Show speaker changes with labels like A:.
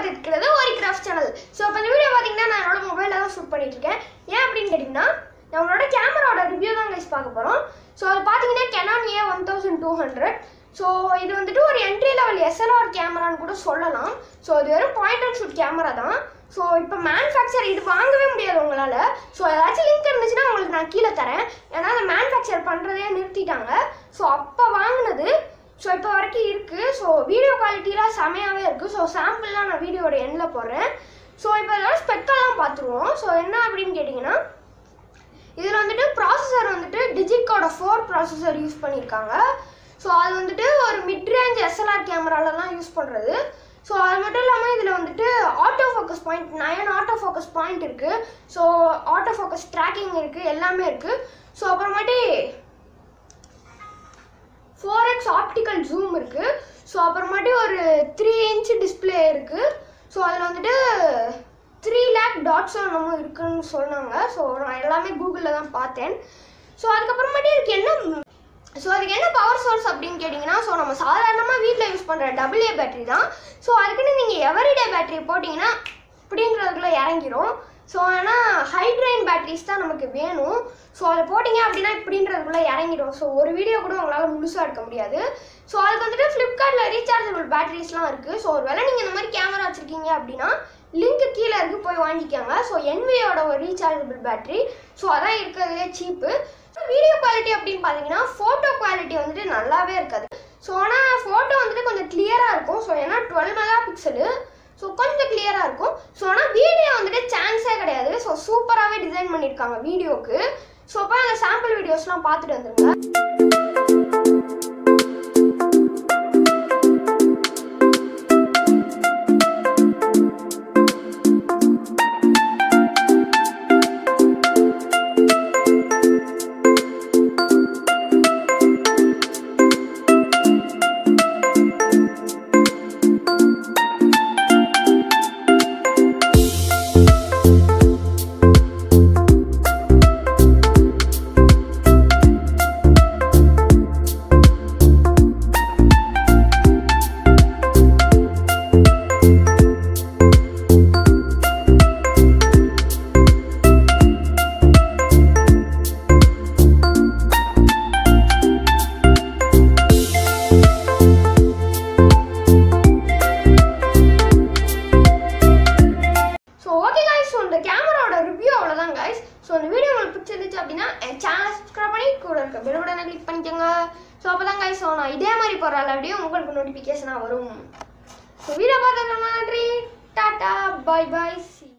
A: பார்த்துட்டு இருக்கிறது ஒரு கிராஃப்ட் சேனல் ஸோ இப்போ இந்த வீடியோ பார்த்தீங்கன்னா நான் என்னோட மொபைலில் தான் ஷூட் பண்ணிட்டு இருக்கேன் ஏன் அப்படின்னு கேட்டிங்கன்னா நம்மளோட கேமராவோட ரிவ்யூ தான் கைஸ் பார்க்க போகிறோம் ஸோ அது பார்த்தீங்கன்னா Canon A one thousand two hundred so இது வந்துட்டு ஒரு என்ட்ரி லெவல் எஸ்எல்ஆர் கேமரான்னு கூட சொல்லலாம் ஸோ இது வெறும் பாயிண்ட் அண்ட் ஷூட் கேமரா தான் ஸோ இப்போ மேனுஃபேக்சர் இது வாங்கவே முடியாது உங்களால் ஸோ ஏதாச்சும் லிங்க் இருந்துச்சுன்னா உங்களுக்கு நான் கீழே தரேன் ஏன்னா அந்த மேனுஃபேக்சர் பண்ணுறதே நிறுத்திட்டாங்க ஸோ அப்போ வாங்கினது ஸோ இப்போ வரைக்கும் இருக்குது ஸோ வீடியோ குவாலிட்டிலாம் செமையாகவே இருக்குது ஸோ சாம்பிள்லாம் நான் வீடியோட எண்ணில் போடுறேன் ஸோ இப்போ இதோட ஸ்பெக்கெல்லாம் பார்த்துருவோம் ஸோ என்ன அப்படின்னு கேட்டிங்கன்னா இதில் வந்துட்டு ப்ராசஸர் வந்துட்டு டிஜிட்கோட ஃபோர் ப்ராசஸர் யூஸ் பண்ணியிருக்காங்க ஸோ அது வந்துட்டு ஒரு மிட் ரேஞ்ச் எஸ்எல்ஆர் கேமராலலாம் யூஸ் பண்ணுறது ஸோ அது மட்டும் இல்லாமல் இதில் வந்துட்டு auto focus point nine auto focus point இருக்குது ஸோ ஆட்டோ ஃபோக்கஸ் ட்ராக்கிங் இருக்குது எல்லாமே இருக்குது ஸோ அப்புறமேட்டு ஃபோர் எக்ஸ் ஆப்டிக்கல் ஜூம் இருக்குது ஸோ அப்புறமேட்டு ஒரு த்ரீ இன்ச் டிஸ்பிளே இருக்குது ஸோ அதில் வந்துட்டு த்ரீ லேக் டாட்ஸ் என்னமோ இருக்குன்னு சொன்னாங்க ஸோ நான் எல்லாமே கூகுளில் தான் பார்த்தேன் ஸோ அதுக்கப்புறமேட்டு இதுக்கு என்ன ஸோ அதுக்கு என்ன பவர் சோர்ஸ் அப்படின்னு கேட்டிங்கன்னா ஸோ நம்ம சாதாரணமாக வீட்டில் யூஸ் பண்ணுற டபுள் ஏ பேட்டரி தான் ஸோ அதுக்குன்னு நீங்கள் எவரிடே பேட்டரி போட்டிங்கன்னா அப்படின்றதுக்குள்ள இறங்கிரும் ஸோ ஆனால் ஹைட்ரைன் பேட்டரிஸ் தான் நமக்கு வேணும் ஸோ அதை போட்டிங்க அப்படின்னா இப்படின்றதுக்குள்ளே இறங்கிடும் ஸோ ஒரு வீடியோ கூட உங்களால் முழுசாக எடுக்க முடியாது ஸோ அதுக்கு வந்துட்டு ஃப்ளிப்கார்ட்டில் ரீசார்ஜபிள் பேட்டரிஸ்லாம் இருக்குது ஸோ ஒரு வேளை நீங்கள் இந்த மாதிரி கேமரா வச்சுருக்கீங்க அப்படின்னா லிங்க்கு கீழே இருக்கு போய் வாங்கிக்கோங்க ஸோ என்வியோட ஒரு ரீசார்ஜபிள் பேட்டரி ஸோ அதான் இருக்கிறதுலே சீப்பு வீடியோ குவாலிட்டி அப்படின்னு பார்த்தீங்கன்னா ஃபோட்டோ குவாலிட்டி வந்துட்டு நல்லாவே இருக்காது ஸோ ஆனால் ஃபோட்டோ வந்துட்டு கொஞ்சம் கிளியராக இருக்கும் ஸோ ஏன்னா டுவெல் மெகா பிக்சலு ஸோ கொஞ்சம் கிளியராக இருக்கும் ஸோ ஆனால் வீடியோ வந்துட்டு சான்ஸே கிடையாது ஸோ சூப்பராகவே டிசைன் பண்ணியிருக்காங்க வீடியோக்கு ஸோ போய் அந்த சாம்பிள் வீடியோஸ்லாம் பார்த்துட்டு வந்துருங்க ஸோ ஓகே காய்ஸ் ஸோ இந்த கேமராவோட ரிவ்யூ அவ்வளோதான் காய்ஸ் ஸோ இந்த வீடியோ உங்களுக்கு பிடிச்சிருந்துச்சு அப்படின்னா என் சேனல் சப்ஸ்கிரைப் பண்ணி கூட இருக்க பெல் பட்டனை கிளிக் பண்ணிக்கோங்க ஸோ அப்போ தான் காய்ஸ் ஸோ நான் இதே மாதிரி போகிற எல்லா வீடியோ உங்களுக்கு நோட்டிஃபிகேஷனாக வரும் ஸோ வீடியோ பார்த்ததுக்கு ரொம்ப நன்றி டாட்டா பை பை சி